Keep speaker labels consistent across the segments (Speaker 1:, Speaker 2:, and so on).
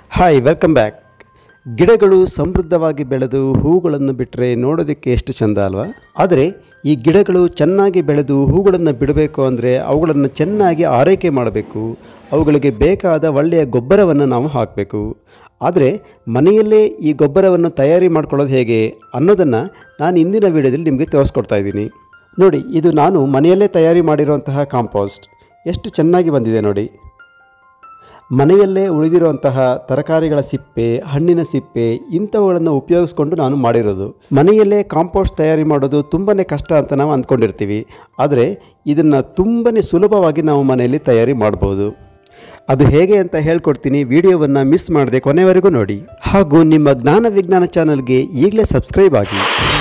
Speaker 1: hi welcome back ಗಿಡಗಳು ಸಮೃದ್ಧವಾಗಿ ಬೆಳೆದು ಹೂಗಳನ್ನು ಬಿಟ್ಟರೆ ನೋಡೋದಕ್ಕೆ ಎಷ್ಟು ಚೆಂದ ಅಲ್ವಾ ಆದರೆ ಈ ಗಿಡಗಳು ಚೆನ್ನಾಗಿ ಬೆಳೆದು ಹೂಗಳನ್ನು ಬಿಡಬೇಕು ಅಂದರೆ ಅವುಗಳನ್ನು ಚೆನ್ನಾಗಿ ಆರೈಕೆ ಮಾಡಬೇಕು ಅವುಗಳಿಗೆ ಬೇಕಾದ ಒಳ್ಳೆಯ ಗೊಬ್ಬರವನ್ನು ನಾವು ಹಾಕಬೇಕು ಆದರೆ ಮನೆಯಲ್ಲೇ ಈ ಗೊಬ್ಬರವನ್ನು ತಯಾರಿ ಮಾಡ್ಕೊಳ್ಳೋದು ಹೇಗೆ ಅನ್ನೋದನ್ನು ನಾನು ಇಂದಿನ ವಿಡಿಯೋದಲ್ಲಿ ನಿಮಗೆ ತೋರಿಸ್ಕೊಡ್ತಾ ಇದ್ದೀನಿ ನೋಡಿ ಇದು ನಾನು ಮನೆಯಲ್ಲೇ ತಯಾರಿ ಮಾಡಿರುವಂತಹ ಕಾಂಪೋಸ್ಟ್ ಎಷ್ಟು ಚೆನ್ನಾಗಿ ಬಂದಿದೆ ನೋಡಿ ಮನೆಯಲ್ಲೇ ಉಳಿದಿರುವಂತಹ ತರಕಾರಿಗಳ ಸಿಪ್ಪೆ ಹಣ್ಣಿನ ಸಿಪ್ಪೆ ಇಂಥವುಗಳನ್ನು ಉಪಯೋಗಿಸ್ಕೊಂಡು ನಾನು ಮಾಡಿರೋದು ಮನೆಯಲ್ಲೇ ಕಾಂಪೋಸ್ಟ್ ತಯಾರಿ ಮಾಡೋದು ತುಂಬಾ ಕಷ್ಟ ಅಂತ ನಾವು ಅಂದ್ಕೊಂಡಿರ್ತೀವಿ ಆದರೆ ಇದನ್ನು ತುಂಬಾ ಸುಲಭವಾಗಿ ನಾವು ಮನೆಯಲ್ಲಿ ತಯಾರಿ ಮಾಡ್ಬೋದು ಅದು ಹೇಗೆ ಅಂತ ಹೇಳ್ಕೊಡ್ತೀನಿ ವಿಡಿಯೋವನ್ನು ಮಿಸ್ ಮಾಡದೆ ಕೊನೆವರೆಗೂ ನೋಡಿ ಹಾಗೂ ನಿಮ್ಮ ಜ್ಞಾನ ವಿಜ್ಞಾನ ಚಾನಲ್ಗೆ ಈಗಲೇ ಸಬ್ಸ್ಕ್ರೈಬ್ ಆಗಿ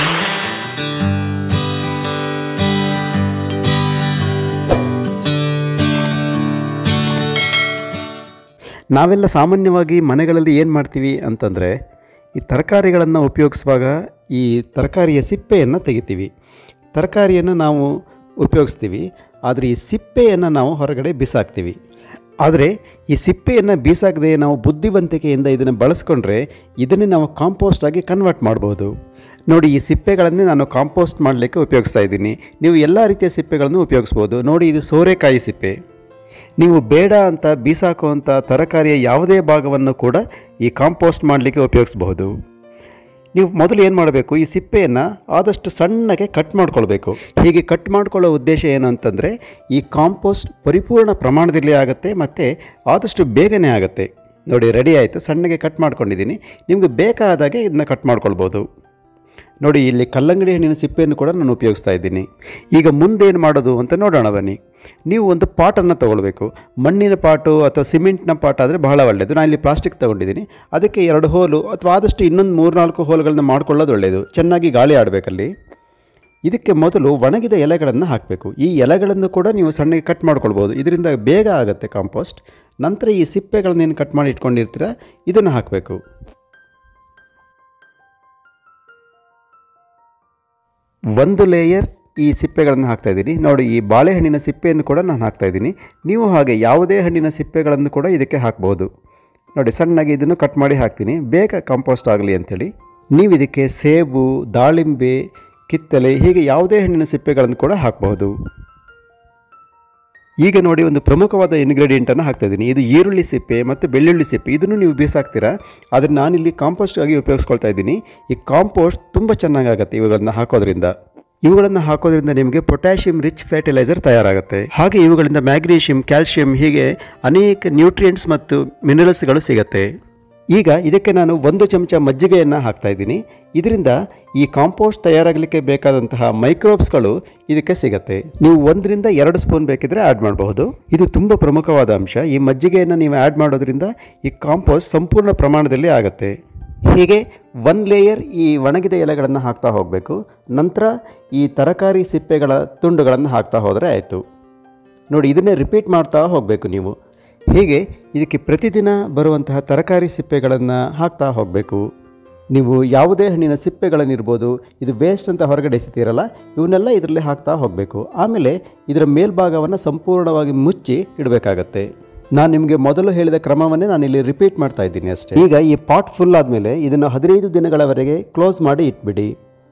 Speaker 1: ನಾವೆಲ್ಲ ಸಾಮಾನ್ಯವಾಗಿ ಮನೆಗಳಲ್ಲಿ ಏನು ಮಾಡ್ತೀವಿ ಅಂತಂದರೆ ಈ ತರಕಾರಿಗಳನ್ನು ಉಪಯೋಗಿಸುವಾಗ ಈ ತರಕಾರಿಯ ಸಿಪ್ಪೆಯನ್ನು ತೆಗಿತೀವಿ ತರಕಾರಿಯನ್ನು ನಾವು ಉಪಯೋಗಿಸ್ತೀವಿ ಆದರೆ ಈ ಸಿಪ್ಪೆಯನ್ನು ನಾವು ಹೊರಗಡೆ ಬಿಸಾಕ್ತೀವಿ ಆದರೆ ಈ ಸಿಪ್ಪೆಯನ್ನು ಬೀಸಾಕದೆ ನಾವು ಬುದ್ಧಿವಂತಿಕೆಯಿಂದ ಇದನ್ನು ಬಳಸ್ಕೊಂಡ್ರೆ ಇದನ್ನೇ ನಾವು ಕಾಂಪೋಸ್ಟ್ ಆಗಿ ಕನ್ವರ್ಟ್ ಮಾಡ್ಬೋದು ನೋಡಿ ಈ ಸಿಪ್ಪೆಗಳನ್ನೇ ನಾನು ಕಾಂಪೋಸ್ಟ್ ಮಾಡಲಿಕ್ಕೆ ಉಪಯೋಗಿಸ್ತಾ ಇದ್ದೀನಿ ನೀವು ಎಲ್ಲ ರೀತಿಯ ಸಿಪ್ಪೆಗಳನ್ನು ಉಪಯೋಗಿಸ್ಬೋದು ನೋಡಿ ಇದು ಸೋರೆಕಾಯಿ ಸಿಪ್ಪೆ ನೀವು ಬೇಡ ಅಂತ ಬೀಸಾಕುವಂಥ ತರಕಾರಿಯ ಯಾವುದೇ ಭಾಗವನ್ನು ಕೂಡ ಈ ಕಾಂಪೋಸ್ಟ್ ಮಾಡಲಿಕ್ಕೆ ಉಪಯೋಗಿಸಬಹುದು ನೀವು ಮೊದಲು ಏನು ಮಾಡಬೇಕು ಈ ಸಿಪ್ಪೆಯನ್ನು ಆದಷ್ಟು ಸಣ್ಣಗೆ ಕಟ್ ಮಾಡ್ಕೊಳ್ಬೇಕು ಹೀಗೆ ಕಟ್ ಮಾಡ್ಕೊಳ್ಳೋ ಉದ್ದೇಶ ಏನು ಅಂತಂದರೆ ಈ ಕಾಂಪೋಸ್ಟ್ ಪರಿಪೂರ್ಣ ಪ್ರಮಾಣದಲ್ಲಿ ಆಗುತ್ತೆ ಮತ್ತು ಆದಷ್ಟು ಬೇಗನೆ ಆಗುತ್ತೆ ನೋಡಿ ರೆಡಿ ಆಯಿತು ಸಣ್ಣಗೆ ಕಟ್ ಮಾಡ್ಕೊಂಡಿದ್ದೀನಿ ನಿಮಗೆ ಬೇಕಾದಾಗೆ ಇದನ್ನ ಕಟ್ ಮಾಡ್ಕೊಳ್ಬೋದು ನೋಡಿ ಇಲ್ಲಿ ಕಲ್ಲಂಗಡಿ ಹಣ್ಣಿನ ಸಿಪ್ಪೆಯನ್ನು ಕೂಡ ನಾನು ಉಪಯೋಗಿಸ್ತಾ ಇದ್ದೀನಿ ಈಗ ಮುಂದೇನು ಮಾಡೋದು ಅಂತ ನೋಡೋಣ ಬನ್ನಿ ನೀವು ಒಂದು ಪಾಟನ್ನು ತೊಗೊಳ್ಬೇಕು ಮಣ್ಣಿನ ಪಾಟು ಅಥವಾ ಸಿಮೆಂಟ್ನ ಪಾಟ್ ಆದರೆ ಬಹಳ ಒಳ್ಳೆಯದು ನಾನು ಇಲ್ಲಿ ಪ್ಲಾಸ್ಟಿಕ್ ತೊಗೊಂಡಿದ್ದೀನಿ ಅದಕ್ಕೆ ಎರಡು ಹೋಲು ಅಥವಾ ಆದಷ್ಟು ಇನ್ನೊಂದು ಮೂರ್ನಾಲ್ಕು ಹೋಲ್ಗಳನ್ನ ಮಾಡ್ಕೊಳ್ಳೋದು ಒಳ್ಳೆಯದು ಚೆನ್ನಾಗಿ ಗಾಳಿ ಆಡಬೇಕಲ್ಲಿ ಇದಕ್ಕೆ ಮೊದಲು ಒಣಗಿದ ಎಲೆಗಳನ್ನು ಹಾಕಬೇಕು ಈ ಎಲೆಗಳನ್ನು ಕೂಡ ನೀವು ಸಣ್ಣಗೆ ಕಟ್ ಮಾಡ್ಕೊಳ್ಬೋದು ಇದರಿಂದ ಬೇಗ ಆಗುತ್ತೆ ಕಾಂಪೋಸ್ಟ್ ನಂತರ ಈ ಸಿಪ್ಪೆಗಳನ್ನೇನು ಕಟ್ ಮಾಡಿ ಇಟ್ಕೊಂಡಿರ್ತೀರ ಇದನ್ನು ಹಾಕಬೇಕು ಒಂದು ಲೇಯರ್ ಈ ಸಿಪ್ಪೆಗಳನ್ನು ಹಾಕ್ತಾ ಇದ್ದೀನಿ ನೋಡಿ ಈ ಬಾಳೆಹಣ್ಣಿನ ಸಿಪ್ಪೆಯನ್ನು ಕೂಡ ನಾನು ಹಾಕ್ತಾ ಇದ್ದೀನಿ ನೀವು ಹಾಗೆ ಯಾವುದೇ ಹಣ್ಣಿನ ಸಿಪ್ಪೆಗಳನ್ನು ಕೂಡ ಇದಕ್ಕೆ ಹಾಕ್ಬೋದು ನೋಡಿ ಸಣ್ಣಗೆ ಇದನ್ನು ಕಟ್ ಮಾಡಿ ಹಾಕ್ತೀನಿ ಬೇಗ ಕಾಂಪೋಸ್ಟ್ ಆಗಲಿ ಅಂಥೇಳಿ ನೀವು ಇದಕ್ಕೆ ಸೇಬು ದಾಳಿಂಬೆ ಕಿತ್ತಲೆ ಹೀಗೆ ಯಾವುದೇ ಹಣ್ಣಿನ ಸಿಪ್ಪೆಗಳನ್ನು ಕೂಡ ಹಾಕಬಹುದು ಈಗ ನೋಡಿ ಒಂದು ಪ್ರಮುಖವಾದ ಇಂಗ್ರೀಡಿಯೆಂಟನ್ನು ಹಾಕ್ತಾ ಇದ್ದೀನಿ ಇದು ಈರುಳ್ಳಿ ಸಿಪ್ಪೆ ಮತ್ತು ಬೆಳ್ಳುಳ್ಳಿ ಸಿಪ್ಪೆ ಇದನ್ನು ನೀವು ಬೀಸಾಕ್ತೀರಾ ಆದರೆ ನಾನಿಲ್ಲಿ ಕಾಂಪೋಸ್ಟ್ ಆಗಿ ಉಪಯೋಗಿಸ್ಕೊಳ್ತಾ ಇದ್ದೀನಿ ಈ ಕಾಂಪೋಸ್ಟ್ ತುಂಬ ಚೆನ್ನಾಗಾಗುತ್ತೆ ಇವುಗಳನ್ನು ಹಾಕೋದ್ರಿಂದ ಇವುಗಳನ್ನು ಹಾಕೋದ್ರಿಂದ ನಿಮಗೆ ಪೊಟ್ಯಾಷಿಯಂ ರಿಚ್ ಫರ್ಟಿಲೈಸರ್ ತಯಾರಾಗುತ್ತೆ ಹಾಗೆ ಇವುಗಳಿಂದ ಮ್ಯಾಗ್ನೀಷಿಯಂ ಕ್ಯಾಲ್ಶಿಯಂ ಹೀಗೆ ಅನೇಕ ನ್ಯೂಟ್ರಿಯೆಂಟ್ಸ್ ಮತ್ತು ಮಿನರಲ್ಸ್ಗಳು ಸಿಗುತ್ತೆ ಈಗ ಇದಕ್ಕೆ ನಾನು ಒಂದು ಚಮಚ ಮಜ್ಜಿಗೆಯನ್ನು ಹಾಕ್ತಾ ಇದ್ದೀನಿ ಇದರಿಂದ ಈ ಕಾಂಪೋಸ್ಟ್ ತಯಾರಾಗಲಿಕ್ಕೆ ಬೇಕಾದಂತಹ ಮೈಕ್ರೋಬ್ಸ್ಗಳು ಇದಕ್ಕೆ ಸಿಗುತ್ತೆ ನೀವು ಒಂದರಿಂದ ಎರಡು ಸ್ಪೂನ್ ಬೇಕಿದ್ರೆ ಆ್ಯಡ್ ಮಾಡಬಹುದು ಇದು ತುಂಬ ಪ್ರಮುಖವಾದ ಅಂಶ ಈ ಮಜ್ಜಿಗೆಯನ್ನು ನೀವು ಆ್ಯಡ್ ಮಾಡೋದ್ರಿಂದ ಈ ಕಾಂಪೋಸ್ಟ್ ಸಂಪೂರ್ಣ ಪ್ರಮಾಣದಲ್ಲಿ ಆಗುತ್ತೆ ಹೀಗೆ ಒನ್ ಲೇಯರ್ ಈ ಒಣಗಿದ ಎಲೆಗಳನ್ನು ಹಾಕ್ತಾ ಹೋಗಬೇಕು ನಂತರ ಈ ತರಕಾರಿ ಸಿಪ್ಪೆಗಳ ತುಂಡುಗಳನ್ನು ಹಾಕ್ತಾ ಹೋದರೆ ಆಯಿತು ನೋಡಿ ಇದನ್ನೇ ರಿಪೀಟ್ ಮಾಡ್ತಾ ಹೋಗಬೇಕು ನೀವು ಹೀಗೆ ಇದಕ್ಕೆ ಪ್ರತಿದಿನ ಬರುವಂತಹ ತರಕಾರಿ ಸಿಪ್ಪೆಗಳನ್ನು ಹಾಕ್ತಾ ಹೋಗಬೇಕು ನೀವು ಯಾವುದೇ ಹಣ್ಣಿನ ಸಿಪ್ಪೆಗಳನ್ನಿರ್ಬೋದು ಇದು ವೇಸ್ಟ್ ಅಂತ ಹೊರಗಡೆ ಎಸಿತೀರಲ್ಲ ಇವನ್ನೆಲ್ಲ ಇದರಲ್ಲಿ ಹಾಕ್ತಾ ಹೋಗಬೇಕು ಆಮೇಲೆ ಇದರ ಮೇಲ್ಭಾಗವನ್ನು ಸಂಪೂರ್ಣವಾಗಿ ಮುಚ್ಚಿ ಇಡಬೇಕಾಗತ್ತೆ ನಾನು ನಿಮಗೆ ಮೊದಲು ಹೇಳಿದ ಕ್ರಮವನ್ನೇ ನಾನು ಇಲ್ಲಿ ರಿಪೀಟ್ ಮಾಡ್ತಾ ಇದ್ದೀನಿ ಅಷ್ಟೇ ಈಗ ಈ ಪಾಟ್ ಫುಲ್ ಆದಮೇಲೆ ಇದನ್ನು ಹದಿನೈದು ದಿನಗಳವರೆಗೆ ಕ್ಲೋಸ್ ಮಾಡಿ ಇಟ್ಬಿಡಿ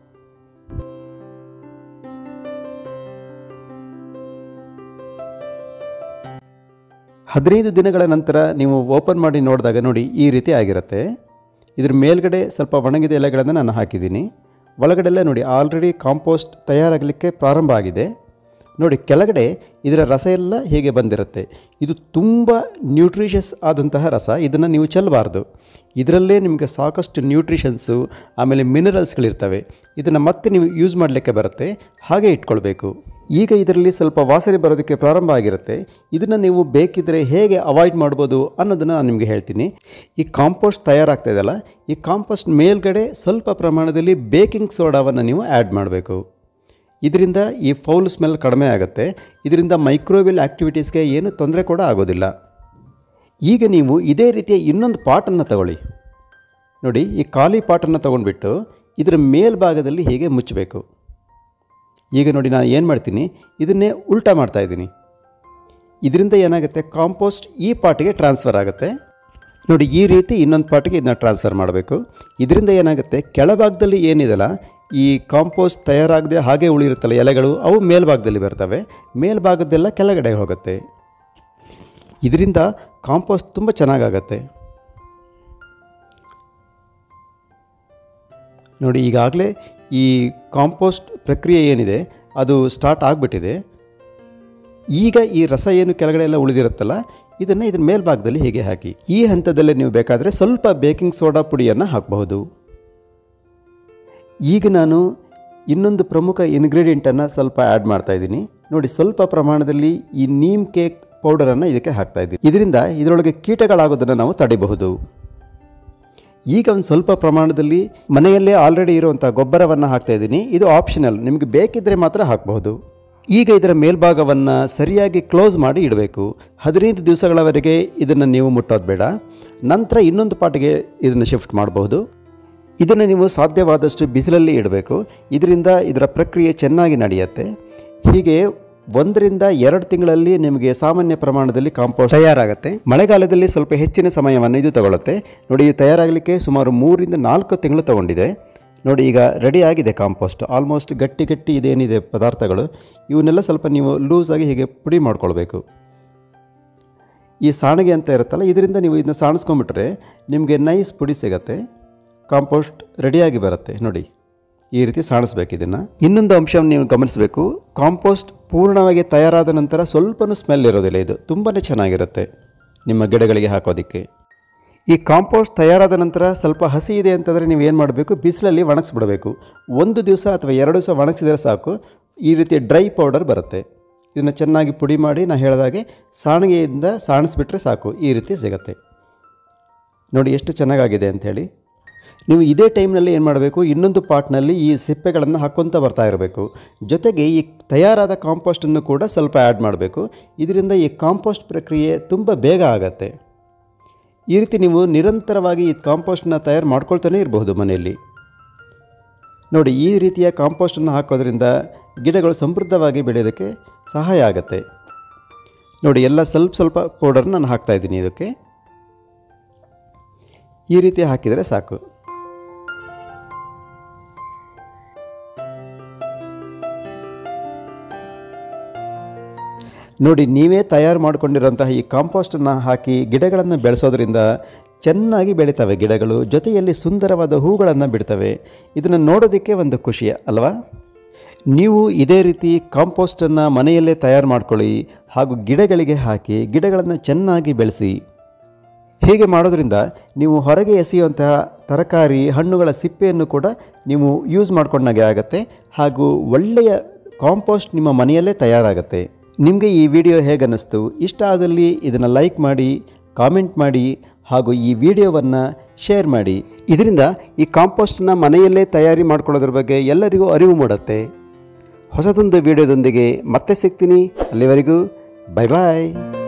Speaker 1: ಹದಿನೈದು ದಿನಗಳ ನಂತರ ನೀವು ಓಪನ್ ಮಾಡಿ ನೋಡಿದಾಗ ನೋಡಿ ಈ ರೀತಿ ಆಗಿರುತ್ತೆ ಇದ್ರ ಮೇಲ್ಗಡೆ ಸ್ವಲ್ಪ ಒಣಗಿದ ಎಲೆಗಳನ್ನು ನಾನು ಹಾಕಿದ್ದೀನಿ ಒಳಗಡೆಲ್ಲ ನೋಡಿ ಆಲ್ರೆಡಿ ಕಾಂಪೋಸ್ಟ್ ತಯಾರಾಗಲಿಕ್ಕೆ ಪ್ರಾರಂಭ ಆಗಿದೆ ನೋಡಿ ಕೆಳಗಡೆ ಇದರ ರಸ ಎಲ್ಲ ಹೀಗೆ ಬಂದಿರುತ್ತೆ ಇದು ತುಂಬ ನ್ಯೂಟ್ರಿಷಸ್ ಆದಂತಹ ರಸ ಇದನ್ನು ನೀವು ಚೆಲ್ಲಬಾರ್ದು ಇದರಲ್ಲೇ ನಿಮಗೆ ಸಾಕಷ್ಟು ನ್ಯೂಟ್ರಿಷನ್ಸು ಆಮೇಲೆ ಮಿನರಲ್ಸ್ಗಳಿರ್ತವೆ ಇದನ್ನು ಮತ್ತೆ ನೀವು ಯೂಸ್ ಮಾಡಲಿಕ್ಕೆ ಬರುತ್ತೆ ಹಾಗೆ ಇಟ್ಕೊಳ್ಬೇಕು ಈಗ ಇದರಲ್ಲಿ ಸ್ವಲ್ಪ ವಾಸನೆ ಬರೋದಕ್ಕೆ ಪ್ರಾರಂಭ ಆಗಿರುತ್ತೆ ಇದನ್ನು ನೀವು ಬೇಕಿದ್ದರೆ ಹೇಗೆ ಅವಾಯ್ಡ್ ಮಾಡ್ಬೋದು ಅನ್ನೋದನ್ನು ನಾನು ನಿಮಗೆ ಹೇಳ್ತೀನಿ ಈ ಕಾಂಪೋಸ್ಟ್ ತಯಾರಾಗ್ತಾ ಇದೆಯಲ್ಲ ಈ ಕಾಂಪೋಸ್ಟ್ ಮೇಲ್ಗಡೆ ಸ್ವಲ್ಪ ಪ್ರಮಾಣದಲ್ಲಿ ಬೇಕಿಂಗ್ ಸೋಡಾವನ್ನು ನೀವು ಆ್ಯಡ್ ಮಾಡಬೇಕು ಇದರಿಂದ ಈ ಫೌಲ್ ಸ್ಮೆಲ್ ಕಡಿಮೆ ಆಗುತ್ತೆ ಇದರಿಂದ ಮೈಕ್ರೋವೇಲ್ ಆ್ಯಕ್ಟಿವಿಟೀಸ್ಗೆ ಏನು ತೊಂದರೆ ಕೂಡ ಆಗೋದಿಲ್ಲ ಈಗ ನೀವು ಇದೇ ರೀತಿಯ ಇನ್ನೊಂದು ಪಾಟನ್ನು ತಗೊಳ್ಳಿ ನೋಡಿ ಈ ಖಾಲಿ ಪಾಟನ್ನು ತೊಗೊಂಡ್ಬಿಟ್ಟು ಇದರ ಮೇಲ್ಭಾಗದಲ್ಲಿ ಹೀಗೆ ಮುಚ್ಚಬೇಕು ಈಗ ನೋಡಿ ನಾನು ಏನು ಮಾಡ್ತೀನಿ ಇದನ್ನೇ ಉಲ್ಟಾ ಮಾಡ್ತಾ ಇದ್ದೀನಿ ಇದರಿಂದ ಏನಾಗುತ್ತೆ ಕಾಂಪೋಸ್ಟ್ ಈ ಪಾಟಿಗೆ ಟ್ರಾನ್ಸ್ಫರ್ ಆಗುತ್ತೆ ನೋಡಿ ಈ ರೀತಿ ಇನ್ನೊಂದು ಪಾಟಿಗೆ ಇದನ್ನ ಟ್ರಾನ್ಸ್ಫರ್ ಮಾಡಬೇಕು ಇದರಿಂದ ಏನಾಗುತ್ತೆ ಕೆಳಭಾಗದಲ್ಲಿ ಏನಿದೆಲ್ಲ ಈ ಕಾಂಪೋಸ್ಟ್ ತಯಾರಾಗದೆ ಹಾಗೆ ಉಳಿರುತ್ತಲ್ಲ ಎಲೆಗಳು ಅವು ಮೇಲ್ಭಾಗದಲ್ಲಿ ಬರ್ತವೆ ಮೇಲ್ಭಾಗದ್ದೆಲ್ಲ ಕೆಳಗಡೆ ಹೋಗುತ್ತೆ ಇದರಿಂದ ಕಾಂಪೋಸ್ಟ್ ತುಂಬ ಚೆನ್ನಾಗಾಗತ್ತೆ ನೋಡಿ ಈಗಾಗಲೇ ಈ ಕಾಂಪೋಸ್ಟ್ ಪ್ರಕ್ರಿಯೆ ಏನಿದೆ ಅದು ಸ್ಟಾರ್ಟ್ ಆಗಿಬಿಟ್ಟಿದೆ ಈಗ ಈ ರಸ ಏನು ಕೆಳಗಡೆ ಎಲ್ಲ ಉಳಿದಿರುತ್ತಲ್ಲ ಇದನ್ನು ಇದರ ಮೇಲ್ಭಾಗದಲ್ಲಿ ಹೀಗೆ ಹಾಕಿ ಈ ಹಂತದಲ್ಲಿ ನೀವು ಬೇಕಾದರೆ ಸ್ವಲ್ಪ ಬೇಕಿಂಗ್ ಸೋಡಾ ಪುಡಿಯನ್ನು ಹಾಕಬಹುದು ಈಗ ನಾನು ಇನ್ನೊಂದು ಪ್ರಮುಖ ಇಂಗ್ರೀಡಿಯೆಂಟನ್ನು ಸ್ವಲ್ಪ ಆ್ಯಡ್ ಮಾಡ್ತಾ ಇದ್ದೀನಿ ನೋಡಿ ಸ್ವಲ್ಪ ಪ್ರಮಾಣದಲ್ಲಿ ಈ ನೀಮ್ ಕೇಕ್ ಪೌಡರನ್ನು ಇದಕ್ಕೆ ಹಾಕ್ತಾ ಇದ್ದೀನಿ ಇದರಿಂದ ಇದರೊಳಗೆ ಕೀಟಗಳಾಗೋದನ್ನು ನಾವು ತಡೆಯಬಹುದು ಈಗ ಒಂದು ಸ್ವಲ್ಪ ಪ್ರಮಾಣದಲ್ಲಿ ಮನೆಯಲ್ಲೇ ಆಲ್ರೆಡಿ ಇರುವಂಥ ಗೊಬ್ಬರವನ್ನು ಹಾಕ್ತಾ ಇದ್ದೀನಿ ಇದು ಆಪ್ಷನಲ್ ನಿಮಗೆ ಬೇಕಿದ್ದರೆ ಮಾತ್ರ ಹಾಕಬಹುದು ಈಗ ಇದರ ಮೇಲ್ಭಾಗವನ್ನು ಸರಿಯಾಗಿ ಕ್ಲೋಸ್ ಮಾಡಿ ಇಡಬೇಕು ಹದಿನೈದು ದಿವಸಗಳವರೆಗೆ ಇದನ್ನು ನೀವು ಮುಟ್ಟೋದು ಬೇಡ ನಂತರ ಇನ್ನೊಂದು ಪಾಟಿಗೆ ಇದನ್ನು ಶಿಫ್ಟ್ ಮಾಡಬಹುದು ಇದನ್ನು ನೀವು ಸಾಧ್ಯವಾದಷ್ಟು ಬಿಸಿಲಲ್ಲಿ ಇಡಬೇಕು ಇದರಿಂದ ಇದರ ಪ್ರಕ್ರಿಯೆ ಚೆನ್ನಾಗಿ ನಡೆಯುತ್ತೆ ಹೀಗೆ ಒಂದರಿಂದ ಎರಡು ತಿಂಗಳಲ್ಲಿ ನಿಮಗೆ ಸಾಮಾನ್ಯ ಪ್ರಮಾಣದಲ್ಲಿ ಕಾಂಪೋಸ್ಟ್ ತಯಾರಾಗುತ್ತೆ ಮಳೆಗಾಲದಲ್ಲಿ ಸ್ವಲ್ಪ ಹೆಚ್ಚಿನ ಸಮಯವನ್ನು ಇದು ತಗೊಳುತ್ತೆ ನೋಡಿ ಇದು ತಯಾರಾಗಲಿಕ್ಕೆ ಸುಮಾರು ಮೂರಿಂದ ನಾಲ್ಕು ತಿಂಗಳು ತಗೊಂಡಿದೆ ನೋಡಿ ಈಗ ರೆಡಿ ಆಗಿದೆ ಕಾಂಪೋಸ್ಟ್ ಆಲ್ಮೋಸ್ಟ್ ಗಟ್ಟಿ ಗಟ್ಟಿ ಇದೇನಿದೆ ಪದಾರ್ಥಗಳು ಇವನ್ನೆಲ್ಲ ಸ್ವಲ್ಪ ನೀವು ಲೂಸಾಗಿ ಹೀಗೆ ಪುಡಿ ಮಾಡ್ಕೊಳ್ಬೇಕು ಈ ಸಾಣಿಗೆ ಅಂತ ಇರುತ್ತಲ್ಲ ಇದರಿಂದ ನೀವು ಇದನ್ನ ಸಾಣಿಸ್ಕೊಂಬಿಟ್ರೆ ನಿಮಗೆ ನೈಸ್ ಪುಡಿ ಸಿಗತ್ತೆ ಕಾಂಪೋಸ್ಟ್ ರೆಡಿಯಾಗಿ ಬರುತ್ತೆ ನೋಡಿ ಈ ರೀತಿ ಸಾಣಿಸ್ಬೇಕು ಇದನ್ನು ಇನ್ನೊಂದು ಅಂಶವನ್ನು ನೀವು ಗಮನಿಸಬೇಕು ಕಾಂಪೋಸ್ಟ್ ಪೂರ್ಣವಾಗಿ ತಯಾರಾದ ನಂತರ ಸ್ವಲ್ಪನೂ ಸ್ಮೆಲ್ ಇರೋದಿಲ್ಲ ಇದು ತುಂಬಾ ಚೆನ್ನಾಗಿರುತ್ತೆ ನಿಮ್ಮ ಗಿಡಗಳಿಗೆ ಹಾಕೋದಕ್ಕೆ ಈ ಕಾಂಪೋಸ್ಟ್ ತಯಾರಾದ ನಂತರ ಸ್ವಲ್ಪ ಹಸಿ ಇದೆ ಅಂತಂದರೆ ನೀವು ಏನು ಮಾಡಬೇಕು ಬಿಸಿಲಲ್ಲಿ ಒಣಗಿಸ್ಬಿಡಬೇಕು ಒಂದು ದಿವಸ ಅಥವಾ ಎರಡು ದಿವಸ ಒಣಗಿಸಿದರೆ ಸಾಕು ಈ ರೀತಿ ಡ್ರೈ ಪೌಡರ್ ಬರುತ್ತೆ ಇದನ್ನು ಚೆನ್ನಾಗಿ ಪುಡಿ ಮಾಡಿ ನಾನು ಹೇಳಿದಾಗೆ ಸಾಣಿಗೆಯಿಂದ ಸಾಣಿಸ್ಬಿಟ್ರೆ ಸಾಕು ಈ ರೀತಿ ಸಿಗತ್ತೆ ನೋಡಿ ಎಷ್ಟು ಚೆನ್ನಾಗಾಗಿದೆ ಅಂಥೇಳಿ ನೀವು ಇದೇ ಟೈಮ್ನಲ್ಲಿ ಏನು ಮಾಡಬೇಕು ಇನ್ನೊಂದು ಪಾಟ್ನಲ್ಲಿ ಈ ಸಿಪ್ಪೆಗಳನ್ನು ಹಾಕ್ಕೊತ ಬರ್ತಾ ಇರಬೇಕು ಜೊತೆಗೆ ಈ ತಯಾರಾದ ಕಾಂಪೋಸ್ಟನ್ನು ಕೂಡ ಸ್ವಲ್ಪ ಆ್ಯಡ್ ಮಾಡಬೇಕು ಇದರಿಂದ ಈ ಕಾಂಪೋಸ್ಟ್ ಪ್ರಕ್ರಿಯೆ ತುಂಬ ಬೇಗ ಆಗತ್ತೆ ಈ ರೀತಿ ನೀವು ನಿರಂತರವಾಗಿ ಈ ಕಾಂಪೋಸ್ಟನ್ನ ತಯಾರು ಮಾಡ್ಕೊಳ್ತಾನೆ ಇರಬಹುದು ಮನೆಯಲ್ಲಿ ನೋಡಿ ಈ ರೀತಿಯ ಕಾಂಪೋಸ್ಟನ್ನು ಹಾಕೋದ್ರಿಂದ ಗಿಡಗಳು ಸಮೃದ್ಧವಾಗಿ ಬೆಳೆಯೋದಕ್ಕೆ ಸಹಾಯ ಆಗುತ್ತೆ ನೋಡಿ ಎಲ್ಲ ಸ್ವಲ್ಪ ಸ್ವಲ್ಪ ಪೌಡರ್ ನಾನು ಹಾಕ್ತಾ ಇದ್ದೀನಿ ಇದಕ್ಕೆ ಈ ರೀತಿ ಹಾಕಿದರೆ ಸಾಕು ನೋಡಿ ನೀವೇ ತಯಾರು ಮಾಡಿಕೊಂಡಿರೋಂತಹ ಈ ಕಾಂಪೋಸ್ಟನ್ನು ಹಾಕಿ ಗಿಡಗಳನ್ನು ಬೆಳೆಸೋದ್ರಿಂದ ಚೆನ್ನಾಗಿ ಬೆಳೀತವೆ ಗಿಡಗಳು ಜೊತೆಯಲ್ಲಿ ಸುಂದರವಾದ ಹೂಗಳನ್ನು ಬಿಡ್ತವೆ ಇದನ್ನು ನೋಡೋದಕ್ಕೆ ಒಂದು ಖುಷಿ ಅಲ್ವಾ ನೀವು ಇದೇ ರೀತಿ ಕಾಂಪೋಸ್ಟನ್ನು ಮನೆಯಲ್ಲೇ ತಯಾರು ಮಾಡ್ಕೊಳ್ಳಿ ಹಾಗೂ ಗಿಡಗಳಿಗೆ ಹಾಕಿ ಗಿಡಗಳನ್ನು ಚೆನ್ನಾಗಿ ಬೆಳೆಸಿ ಹೀಗೆ ಮಾಡೋದ್ರಿಂದ ನೀವು ಹೊರಗೆ ಎಸೆಯುವಂತಹ ತರಕಾರಿ ಹಣ್ಣುಗಳ ಸಿಪ್ಪೆಯನ್ನು ಕೂಡ ನೀವು ಯೂಸ್ ಮಾಡ್ಕೊಂಡಾಗೆ ಆಗುತ್ತೆ ಹಾಗೂ ಒಳ್ಳೆಯ ಕಾಂಪೋಸ್ಟ್ ನಿಮ್ಮ ಮನೆಯಲ್ಲೇ ತಯಾರಾಗುತ್ತೆ ನಿಮಗೆ ಈ ವಿಡಿಯೋ ಹೇಗೆ ಅನ್ನಿಸ್ತು ಇಷ್ಟ ಆದಲ್ಲಿ ಇದನ್ನು ಲೈಕ್ ಮಾಡಿ ಕಾಮೆಂಟ್ ಮಾಡಿ ಹಾಗೂ ಈ ವಿಡಿಯೋವನ್ನು ಶೇರ್ ಮಾಡಿ ಇದರಿಂದ ಈ ಕಾಂಪೋಸ್ಟನ್ನ ಮನೆಯಲ್ಲೇ ತಯಾರಿ ಮಾಡ್ಕೊಳ್ಳೋದ್ರ ಬಗ್ಗೆ ಎಲ್ಲರಿಗೂ ಅರಿವು ಮೂಡುತ್ತೆ ಹೊಸದೊಂದು ವಿಡಿಯೋದೊಂದಿಗೆ ಮತ್ತೆ ಸಿಗ್ತೀನಿ ಅಲ್ಲಿವರೆಗೂ ಬೈ ಬಾಯ್